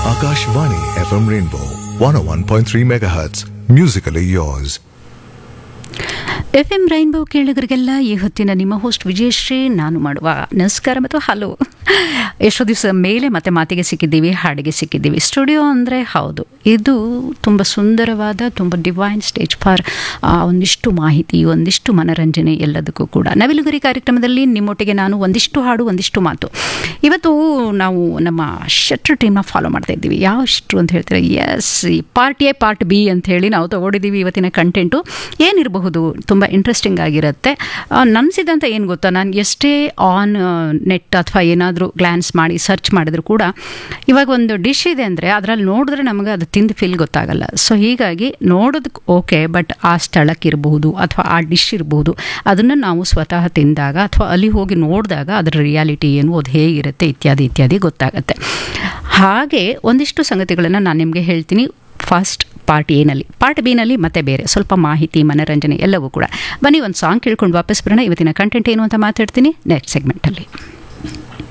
Akashvani FM Rainbow 101.3 MHz. Musically yours. F M rainbow ಕೇಳಿಗರಿಗೆಲ್ಲ ಈ ಹೊತ್ತಿನ ನಿಮ್ಮ ಹೋಸ್ಟ್ ವಿಜಯಶ್ರೀ ನಾನು ಮಾಡುವ ನಮಸ್ಕಾರ ಮತ್ತು ಹಲೋ ಎಷ್ಟೋ ದಿವಸ ಮೇಲೆ ಮತ್ತೆ ಮಾತಿಗೆ ಸಿಕ್ಕಿದ್ದೀವಿ ಹಾಡಿಗೆ ಸಿಕ್ಕಿದ್ದೀವಿ ಸ್ಟುಡಿಯೋ ಅಂದರೆ ಹೌದು ಇದು ತುಂಬ ಸುಂದರವಾದ ತುಂಬ ಡಿವೈನ್ ಸ್ಟೇಜ್ ಫಾರ್ ಒಂದಿಷ್ಟು ಮಾಹಿತಿ ಒಂದಿಷ್ಟು ಮನರಂಜನೆ ಎಲ್ಲದಕ್ಕೂ ಕೂಡ ನವಿಲುಗರಿ ಕಾರ್ಯಕ್ರಮದಲ್ಲಿ ನಿಮ್ಮೊಟ್ಟಿಗೆ ನಾನು ಒಂದಿಷ್ಟು ಹಾಡು ಒಂದಿಷ್ಟು ಮಾತು ಇವತ್ತು ನಾವು ನಮ್ಮ ಶಟ್ರ್ ಟೀಮ್ನ ಫಾಲೋ ಮಾಡ್ತಾ ಇದ್ದೀವಿ ಯಾವ ಶಟ್ರು ಅಂತ ಹೇಳ್ತಾರೆ yes part A part B ಅಂತ ಹೇಳಿ ನಾವು ತಗೊಂಡಿದ್ದೀವಿ ಇವತ್ತಿನ ಕಂಟೆಂಟು ಏನಿರಬಹುದು ತುಂಬ ಇಂಟ್ರೆಸ್ಟಿಂಗ್ ಆಗಿರುತ್ತೆ ನನ್ಸಿದಂತ ಏನು ಗೊತ್ತಾ ನಾನು ಎಷ್ಟೇ ಆನ್ ನೆಟ್ ಅಥವಾ ಏನಾದರೂ ಗ್ಲ್ಯಾನ್ಸ್ ಮಾಡಿ ಸರ್ಚ್ ಮಾಡಿದ್ರು ಕೂಡ ಇವಾಗ ಒಂದು ಡಿಶ್ ಇದೆ ಅಂದರೆ ಅದರಲ್ಲಿ ನೋಡಿದ್ರೆ ನಮಗೆ ಅದು ತಿಂದು ಫೀಲ್ ಗೊತ್ತಾಗಲ್ಲ ಸೊ ಹೀಗಾಗಿ ನೋಡೋದಕ್ಕೆ ಓಕೆ ಬಟ್ ಆ ಸ್ಥಳಕ್ಕಿರಬಹುದು ಅಥವಾ ಆ ಡಿಶ್ ಇರಬಹುದು ಅದನ್ನು ನಾವು ಸ್ವತಃ ತಿಂದಾಗ ಅಥವಾ ಅಲ್ಲಿ ಹೋಗಿ ನೋಡಿದಾಗ ಅದರ ರಿಯಾಲಿಟಿ ಏನು ಅದು ಹೇಗಿರುತ್ತೆ ಇತ್ಯಾದಿ ಇತ್ಯಾದಿ ಗೊತ್ತಾಗುತ್ತೆ ಹಾಗೆ ಒಂದಿಷ್ಟು ಸಂಗತಿಗಳನ್ನು ನಾನು ನಿಮಗೆ ಹೇಳ್ತೀನಿ ಫಸ್ಟ್ ಪಾರ್ಟ್ ಎನಲ್ಲಿ ಪಾರ್ಟ್ ಬಿನಲ್ಲಿ ಮತ್ತೆ ಬೇರೆ ಸ್ವಲ್ಪ ಮಾಹಿತಿ ಮನರಂಜನೆ ಎಲ್ಲವೂ ಕೂಡ ಬನ್ನಿ ಒಂದು ಸಾಂಗ್ ಕೇಳ್ಕೊಂಡು ವಾಪಸ್ ಬರೋಣ ಇವತ್ತಿನ ಕಂಟೆಂಟ್ ಏನು ಅಂತ ಮಾತಾಡ್ತೀನಿ ನೆಕ್ಸ್ಟ್ ಸೆಗ್ಮೆಂಟಲ್ಲಿ